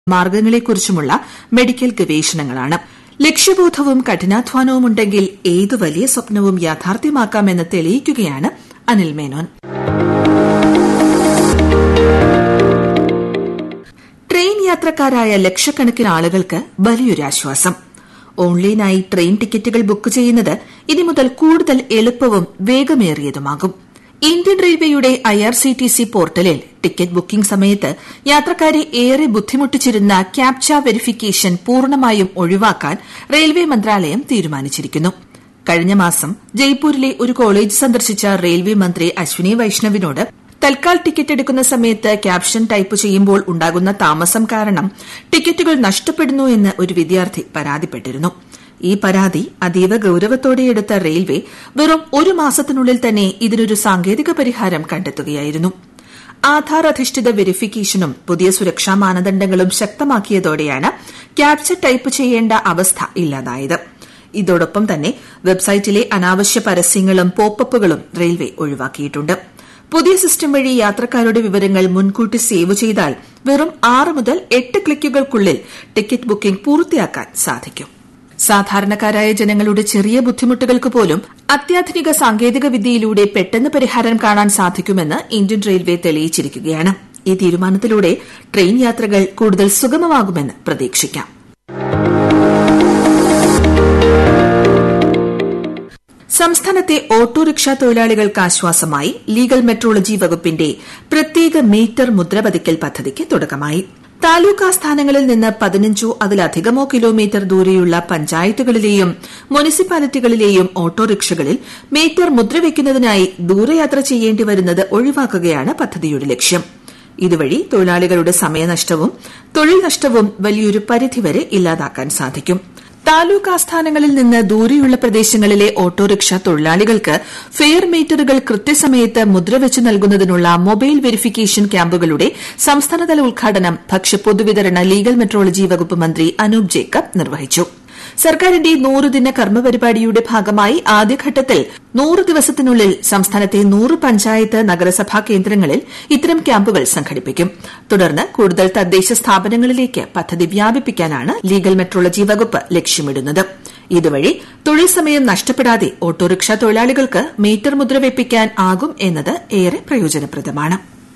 മാർഗ്ഗങ്ങളെക്കുറിച്ചുമുള്ള medical ഗവേഷണങ്ങളാണ് ലക്ഷ്യബോധവും കഠിനാധ്വാനവും ഉണ്ടെങ്കിൽ ഏതു വലിയ സ്വപ്നവും യാഥാർത്ഥ്യമാക്കാമെന്ന് തെളിയിക്കുകയാണ് അനിൽ മേനോൻ ട്രെയിൻ യാത്രക്കാരായ ലക്ഷക്കണക്കിന് ആളുകൾക്ക് വലിയൊരു ആശ്വാസം ഓൺലൈനായി ട്രെയിൻ ടിക്കറ്റുകൾ ബുക്ക് ചെയ്യുന്നത് ഇനി മുതൽ കൂടുതൽ എളുപ്പവും വേഗമേറിയതുമാകും ഇന്ത്യൻ റെയിൽവേയുടെ ഐആർസിടിസി പോർട്ടലിൽ ടിക്കറ്റ് ബുക്കിംഗ് സമയത്ത് യാത്രക്കാരെ ഏറെ ബുദ്ധിമുട്ടിച്ചിരുന്ന ക്യാപ്ച വെരിഫിക്കേഷൻ പൂർണ്ണമായും ഒഴിവാക്കാൻ റെയിൽവേ മന്ത്രാലയം തീരുമാനിച്ചിരിക്കുന്നു കഴിഞ്ഞ മാസം ജയ്പൂരിലെ ഒരു കോളേജ് സന്ദർശിച്ച റെയിൽവേ മന്ത്രി അശ്വിനി വൈഷ്ണവിനോട് തൽക്കാൽ ടിക്കറ്റ് എടുക്കുന്ന സമയത്ത് ക്യാപ്ഷൻ ടൈപ്പ് ചെയ്യുമ്പോൾ ഉണ്ടാകുന്ന താമസം കാരണം ടിക്കറ്റുകൾ നഷ്ടപ്പെടുന്നു എന്ന് ഒരു വിദ്യാർത്ഥി പരാതിപ്പെട്ടിരുന്നു ഈ പരാതി അതീവ ഗൌരവത്തോടെ എടുത്ത റെയിൽവേ വെറും ഒരു മാസത്തിനുള്ളിൽ തന്നെ ഇതിനൊരു സാങ്കേതിക പരിഹാരം കണ്ടെത്തുകയായിരുന്നു ആധാർ അധിഷ്ഠിത വെരിഫിക്കേഷനും പുതിയ സുരക്ഷാ മാനദണ്ഡങ്ങളും ശക്തമാക്കിയതോടെയാണ് ക്യാപ്ച ടൈപ്പ് ചെയ്യേണ്ട അവസ്ഥ ഇല്ലാതായത് ഇതോടൊപ്പം തന്നെ വെബ്സൈറ്റിലെ അനാവശ്യ പരസ്യങ്ങളും പോപ്പപ്പുകളും റെയിൽവേ ഒഴിവാക്കിയിട്ടുണ്ട് പുതിയ സിസ്റ്റം വഴി യാത്രക്കാരുടെ വിവരങ്ങൾ മുൻകൂട്ടി സേവ് ചെയ്താൽ വെറും ആറ് മുതൽ എട്ട് ക്ലിക്കുകൾക്കുള്ളിൽ ടിക്കറ്റ് ബുക്കിംഗ് പൂർത്തിയാക്കാൻ സാധിക്കും സാധാരണക്കാരായ ജനങ്ങളുടെ ചെറിയ ബുദ്ധിമുട്ടുകൾക്ക് പോലും അത്യാധുനിക സാങ്കേതിക വിദ്യയിലൂടെ പെട്ടെന്ന് പരിഹാരം കാണാൻ സാധിക്കുമെന്ന് ഇന്ത്യൻ റെയിൽവേ തെളിയിച്ചിരിക്കുകയാണ് ഈ തീരുമാനത്തിലൂടെ ട്രെയിൻ യാത്രകൾ കൂടുതൽ സുഗമമാകുമെന്ന് പ്രതീക്ഷിക്കാം സംസ്ഥാനത്തെ ഓട്ടോറിക്ഷ തൊഴിലാളികൾക്ക് ആശ്വാസമായി ലീഗൽ മെട്രോളജി വകുപ്പിന്റെ പ്രത്യേക മീറ്റർ മുദ്രപതിക്കൽ പദ്ധതിക്ക് തുടക്കമായി താലൂക്ക് ആസ്ഥാനങ്ങളിൽ നിന്ന് പതിനഞ്ചോ അതിലധികമോ കിലോമീറ്റർ ദൂരെയുള്ള പഞ്ചായത്തുകളിലെയും മുനിസിപ്പാലിറ്റികളിലെയും ഓട്ടോറിക്ഷകളിൽ മീറ്റർ മുദ്രവയ്ക്കുന്നതിനായി ദൂരയാത്ര ചെയ്യേണ്ടി വരുന്നത് ഒഴിവാക്കുകയാണ് പദ്ധതിയുടെ ലക്ഷ്യം ഇതുവഴി തൊഴിലാളികളുടെ സമയനഷ്ടവും തൊഴിൽ നഷ്ടവും വലിയൊരു പരിധിവരെ ഇല്ലാതാക്കാൻ സാധിക്കും താലൂക്ക് ആസ്ഥാനങ്ങളിൽ നിന്ന് ദൂരെയുള്ള പ്രദേശങ്ങളിലെ ഓട്ടോറിക്ഷ തൊഴിലാളികൾക്ക് ഫെയർ മീറ്ററുകൾ കൃത്യസമയത്ത് മുദ്രവെച്ച് നൽകുന്നതിനുള്ള മൊബൈൽ വെരിഫിക്കേഷൻ ക്യാമ്പുകളുടെ സംസ്ഥാനതല ഉദ്ഘാടനം ഭക്ഷ്യപൊതുവിതരണ ലീഗൽ മെട്രോളജി വകുപ്പ് മന്ത്രി അനൂപ് ജേക്കബ് നിർവഹിച്ചു സർക്കാരിന്റെ നൂറുദിന കർമ്മപരിപാടിയുടെ ഭാഗമായി ആദ്യഘട്ടത്തിൽ നൂറ് ദിവസത്തിനുള്ളിൽ സംസ്ഥാനത്തെ നൂറ് പഞ്ചായത്ത് നഗരസഭാ കേന്ദ്രങ്ങളിൽ ഇത്തരം ക്യാമ്പുകൾ സംഘടിപ്പിക്കും തുടർന്ന് കൂടുതൽ തദ്ദേശ സ്ഥാപനങ്ങളിലേക്ക് പദ്ധതി വ്യാപിപ്പിക്കാനാണ് ലീഗൽ മെട്രോളജി വകുപ്പ് ലക്ഷ്യമിടുന്നത് ഇതുവഴി തൊഴിൽ സമയം നഷ്ടപ്പെടാതെ ഓട്ടോറിക്ഷ തൊഴിലാളികൾക്ക് മീറ്റർ മുദ്ര വെപ്പിക്കാൻ ആകും എന്നത് ഏറെ പ്രയോജനപ്രദമാണ്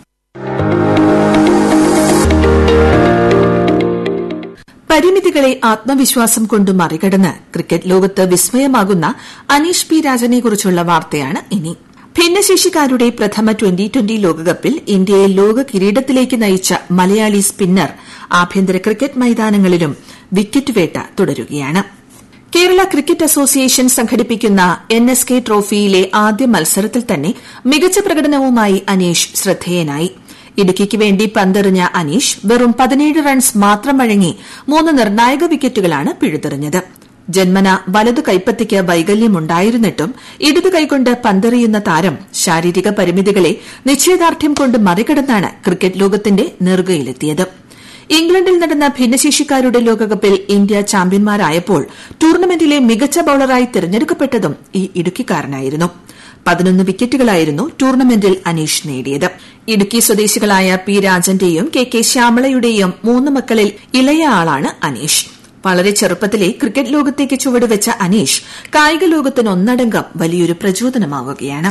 പരിമിതികളെ ആത്മവിശ്വാസം കൊണ്ട് മറികടന്ന് ക്രിക്കറ്റ് ലോകത്ത് വിസ്മയമാകുന്ന അനീഷ് പി രാജനെക്കുറിച്ചുള്ള വാർത്തയാണ് ഇനി ഭിന്നശേഷിക്കാരുടെ പ്രഥമ ട്വന്റി ട്വന്റി ലോകകപ്പിൽ ഇന്ത്യയെ ലോക കിരീടത്തിലേക്ക് നയിച്ച മലയാളി സ്പിന്നർ ആഭ്യന്തര ക്രിക്കറ്റ് മൈതാനങ്ങളിലും വിക്കറ്റ് വേട്ട തുടരുകയാണ് കേരള ക്രിക്കറ്റ് അസോസിയേഷൻ സംഘടിപ്പിക്കുന്ന എൻ എസ് കെ ട്രോഫിയിലെ ആദ്യ മത്സരത്തിൽ തന്നെ മികച്ച പ്രകടനവുമായി അനീഷ് ശ്രദ്ധേയനായി ഇടുക്കിക്ക് വേണ്ടി പന്തെറിഞ്ഞ അനീഷ് വെറും പതിനേഴ് റൺസ് മാത്രം വഴങ്ങി മൂന്ന് നിർണായക വിക്കറ്റുകളാണ് പിഴുതെറിഞ്ഞത് ജന്മന വലതു കൈപ്പത്തിക്ക് വൈകല്യമുണ്ടായിരുന്നിട്ടും ഇടതു കൈകൊണ്ട് പന്തെറിയുന്ന താരം ശാരീരിക പരിമിതികളെ നിശ്ചയദാർഢ്യം കൊണ്ട് മറികടന്നാണ് ക്രിക്കറ്റ് ലോകത്തിന്റെ നെറുകയിലെത്തിയത് ഇംഗ്ലണ്ടിൽ നടന്ന ഭിന്നശേഷിക്കാരുടെ ലോകകപ്പിൽ ഇന്ത്യ ചാമ്പ്യന്മാരായപ്പോൾ ടൂർണമെന്റിലെ മികച്ച ബൌളറായി തിരഞ്ഞെടുക്കപ്പെട്ടതും ഈ ഇടുക്കിക്കാരനായിരുന്നു പതിനൊന്ന് വിക്കറ്റുകളായിരുന്നു ടൂർണമെന്റിൽ അനീഷ് നേടിയത് ഇടുക്കി സ്വദേശികളായ പി രാജന്റെയും കെ കെ ശ്യാമളയുടെയും മൂന്ന് മക്കളിൽ ഇളയ ആളാണ് അനീഷ് വളരെ ചെറുപ്പത്തിലെ ക്രിക്കറ്റ് ലോകത്തേക്ക് ചുവടുവെച്ച അനീഷ് കായിക ലോകത്തിന് ഒന്നടങ്കം വലിയൊരു പ്രചോദനമാവുകയാണ്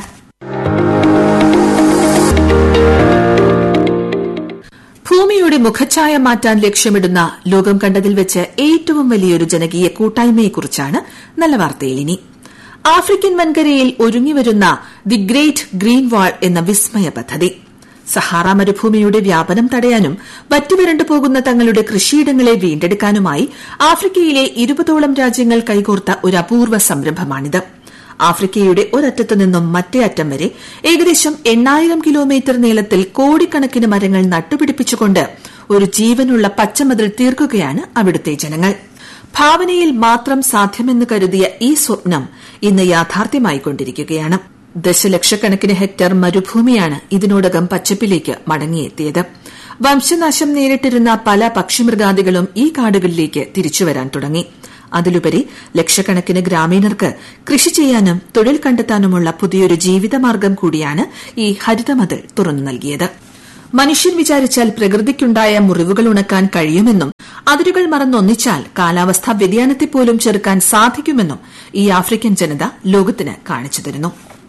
ഭൂമിയുടെ മുഖച്ഛായ മാറ്റാൻ ലക്ഷ്യമിടുന്ന ലോകം കണ്ടതിൽ വെച്ച് ഏറ്റവും വലിയൊരു ജനകീയ കൂട്ടായ്മയെക്കുറിച്ചാണ് നല്ല വാർത്തയിൽ ഇനി ആഫ്രിക്കൻ വൻകരയിൽ ഒരുങ്ങിവരുന്ന ദി ഗ്രേറ്റ് ഗ്രീൻ വാൾ എന്ന വിസ്മയ പദ്ധതി സഹാറ മരുഭൂമിയുടെ വ്യാപനം തടയാനും വറ്റുവരണ്ടു പോകുന്ന തങ്ങളുടെ കൃഷിയിടങ്ങളെ വീണ്ടെടുക്കാനുമായി ആഫ്രിക്കയിലെ ഇരുപതോളം രാജ്യങ്ങൾ കൈകോർത്ത ഒരു അപൂർവ സംരംഭമാണിത് ആഫ്രിക്കയുടെ ഒരറ്റത്തു നിന്നും മറ്റേ അറ്റം വരെ ഏകദേശം എണ്ണായിരം കിലോമീറ്റർ നീളത്തിൽ കോടിക്കണക്കിന് മരങ്ങൾ നട്ടുപിടിപ്പിച്ചുകൊണ്ട് ഒരു ജീവനുള്ള പച്ചമതിൽ തീർക്കുകയാണ് അവിടുത്തെ ജനങ്ങൾ ഭാവനയിൽ മാത്രം സാധ്യമെന്ന് കരുതിയ ഈ സ്വപ്നം ഇന്ന് യാഥാർത്ഥ്യമായിക്കൊണ്ടിരിക്കുകയാണ് ദശലക്ഷക്കണക്കിന് ഹെക്ടർ മരുഭൂമിയാണ് ഇതിനോടകം പച്ചപ്പിലേക്ക് മടങ്ങിയെത്തിയത് വംശനാശം നേരിട്ടിരുന്ന പല പക്ഷിമൃഗാദികളും ഈ കാടുകളിലേക്ക് തിരിച്ചുവരാൻ തുടങ്ങി അതിലുപരി ലക്ഷക്കണക്കിന് ഗ്രാമീണർക്ക് കൃഷി ചെയ്യാനും തൊഴിൽ കണ്ടെത്താനുമുള്ള പുതിയൊരു ജീവിതമാർഗം കൂടിയാണ് ഈ ഹരിതമതിൽ തുറന്നു നൽകിയത് മനുഷ്യൻ വിചാരിച്ചാൽ പ്രകൃതിക്കുണ്ടായ മുറിവുകൾ ഉണക്കാൻ കഴിയുമെന്നും അതിരുകൾ മറന്നൊന്നിച്ചാൽ കാലാവസ്ഥാ വ്യതിയാനത്തെപ്പോലും ചെറുക്കാൻ സാധിക്കുമെന്നും ഈ ആഫ്രിക്കൻ ജനത ലോകത്തിന് കാണിച്ചു തരുന്നു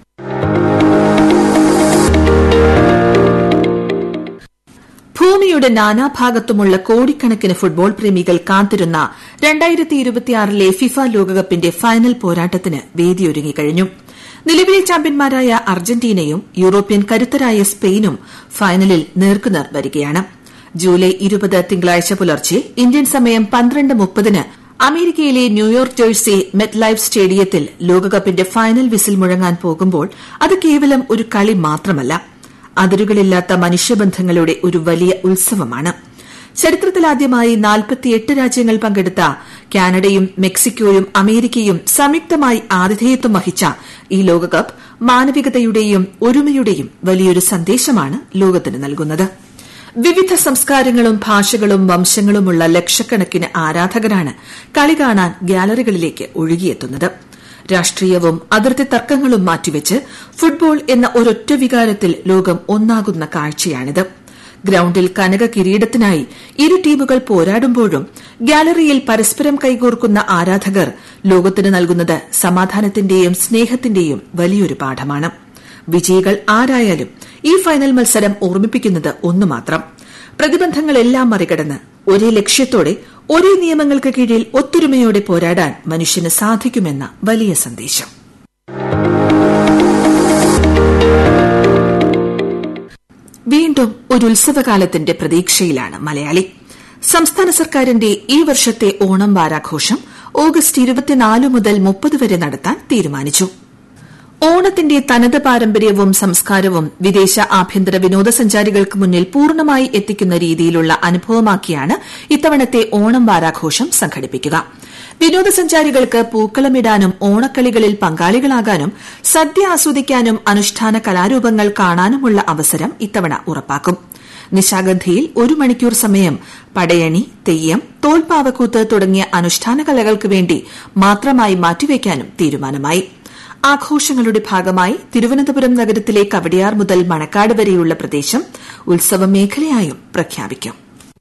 ഭൂമിയുടെ നാനാഭാഗത്തുമുള്ള കോടിക്കണക്കിന് ഫുട്ബോൾ പ്രേമികൾ കാത്തിരുന്ന രണ്ടായിരത്തി ഇരുപത്തിയാറിലെ ഫിഫ ലോകകപ്പിന്റെ ഫൈനൽ പോരാട്ടത്തിന് വേദിയൊരുങ്ങിക്കഴിഞ്ഞു നിലവിലെ ചാമ്പ്യന്മാരായ അർജന്റീനയും യൂറോപ്യൻ കരുത്തരായ സ്പെയിനും ഫൈനലിൽ നേർക്കുനേർ വരികയാണ് ജൂലൈ ഇരുപത് തിങ്കളാഴ്ച പുലർച്ചെ ഇന്ത്യൻ സമയം പന്ത്രണ്ട് മുപ്പതിന് അമേരിക്കയിലെ ന്യൂയോർക്ക് ജേഴ്സി മെറ്റ് ലൈഫ് സ്റ്റേഡിയത്തിൽ ലോകകപ്പിന്റെ ഫൈനൽ വിസിൽ മുഴങ്ങാൻ പോകുമ്പോൾ അത് കേവലം ഒരു കളി മാത്രമല്ല അതിരുകളില്ലാത്ത മനുഷ്യബന്ധങ്ങളുടെ ഒരു വലിയ ഉത്സവമാണ് ചരിത്രത്തിലാദ്യമായി നാൽപ്പത്തിയെട്ട് രാജ്യങ്ങൾ പങ്കെടുത്ത കാനഡയും മെക്സിക്കോയും അമേരിക്കയും സംയുക്തമായി ആതിഥേയത്വം വഹിച്ച ഈ ലോകകപ്പ് മാനവികതയുടെയും ഒരുമയുടെയും വലിയൊരു സന്ദേശമാണ് ലോകത്തിന് നൽകുന്നത് വിവിധ സംസ്കാരങ്ങളും ഭാഷകളും വംശങ്ങളുമുള്ള ലക്ഷക്കണക്കിന് ആരാധകരാണ് കളി കാണാൻ ഗ്യാലറികളിലേക്ക് ഒഴുകിയെത്തുന്നത് രാഷ്ട്രീയവും അതിർത്തി തർക്കങ്ങളും മാറ്റിവെച്ച് ഫുട്ബോൾ എന്ന ഒരൊറ്റ വികാരത്തിൽ ലോകം ഒന്നാകുന്ന കാഴ്ചയാണിത് ഗ്രൌണ്ടിൽ കനക കിരീടത്തിനായി ഇരു ടീമുകൾ പോരാടുമ്പോഴും ഗാലറിയിൽ പരസ്പരം കൈകോർക്കുന്ന ആരാധകർ ലോകത്തിന് നൽകുന്നത് സമാധാനത്തിന്റെയും സ്നേഹത്തിന്റെയും വലിയൊരു പാഠമാണ് വിജയികൾ ആരായാലും ഈ ഫൈനൽ മത്സരം ഓർമ്മിപ്പിക്കുന്നത് ഒന്നു മാത്രം പ്രതിബന്ധങ്ങളെല്ലാം മറികടന്ന് ഒരേ ലക്ഷ്യത്തോടെ ഒരേ നിയമങ്ങൾക്ക് കീഴിൽ ഒത്തൊരുമയോടെ പോരാടാൻ മനുഷ്യന് സാധിക്കുമെന്ന വലിയ സന്ദേശം വീണ്ടും ഒരു ഉത്സവകാലത്തിന്റെ പ്രതീക്ഷയിലാണ് മലയാളി സംസ്ഥാന സർക്കാരിന്റെ ഈ വർഷത്തെ ഓണം വാരാഘോഷം ഓഗസ്റ്റ് ഇരുപത്തിനാല് മുതൽ മുപ്പത് വരെ നടത്താൻ തീരുമാനിച്ചു ഓണത്തിന്റെ തനത് പാരമ്പര്യവും സംസ്കാരവും വിദേശ ആഭ്യന്തര വിനോദസഞ്ചാരികൾക്ക് മുന്നിൽ പൂർണ്ണമായി എത്തിക്കുന്ന രീതിയിലുള്ള അനുഭവമാക്കിയാണ് ഇത്തവണത്തെ ഓണം വാരാഘോഷം സംഘടിപ്പിക്കുക വിനോദസഞ്ചാരികൾക്ക് പൂക്കളമിടാനും ഓണക്കളികളിൽ പങ്കാളികളാകാനും സദ്യ ആസ്വദിക്കാനും അനുഷ്ഠാന കലാരൂപങ്ങൾ കാണാനുമുള്ള അവസരം ഇത്തവണ ഉറപ്പാക്കും നിശാഗന്ധിയിൽ ഒരു മണിക്കൂർ സമയം പടയണി തെയ്യം തോൽപ്പാവക്കൂത്ത് തുടങ്ങിയ അനുഷ്ഠാന കലകൾക്ക് വേണ്ടി മാത്രമായി മാറ്റിവെക്കാനും തീരുമാനമായി ആഘോഷങ്ങളുടെ ഭാഗമായി തിരുവനന്തപുരം നഗരത്തിലെ കവടിയാർ മുതൽ മണക്കാട് വരെയുള്ള പ്രദേശം ഉത്സവ മേഖലയായും പ്രഖ്യാപിക്കും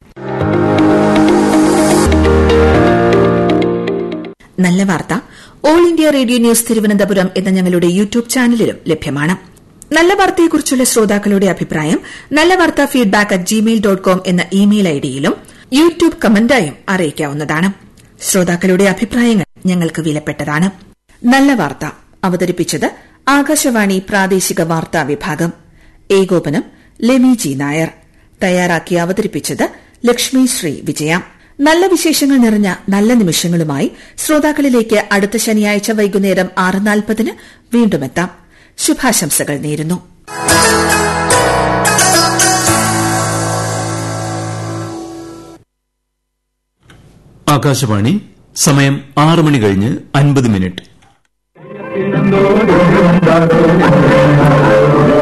നല്ല വാർത്ത All India Radio News Thiruvananthapuram എന്ന ഞങ്ങളുടെ യൂട്യൂബ് ചാനലിലും ലഭ്യമാണ് നല്ല വാർത്തയെക്കുറിച്ചുള്ള ശ്രോതാക്കളുടെ അഭിപ്രായം നല്ല വാർത്ത feedback at Gmail dot com എന്ന ഇമെയിൽ ഐഡിയിലും യൂട്യൂബ് കമന്റായും അറിയിക്കാവുന്നതാണ് ശ്രോതാക്കളുടെ അഭിപ്രായങ്ങൾ ഞങ്ങൾക്ക് വിലപ്പെട്ടതാണ് നല്ല വാർത്ത അവതരിപ്പിച്ചത് ആകാശവാണി പ്രാദേശിക വാർത്താ വിഭാഗം ഏകോപനം ലെമി ജി നായർ തയ്യാറാക്കി അവതരിപ്പിച്ചത് ലക്ഷ്മി ശ്രീ വിജയ നല്ല വിശേഷങ്ങൾ നിറഞ്ഞ നല്ല നിമിഷങ്ങളുമായി ശ്രോതാക്കളിലേക്ക് അടുത്ത ശനിയാഴ്ച വൈകുന്നേരം ആറ് നാൽപ്പതിന് വീണ്ടും എത്താം ശുഭാശംസകൾ നേരുന്നു ആകാശവാണി സമയം ആറ് മണി കഴിഞ്ഞ് അൻപത് മിനിറ്റ്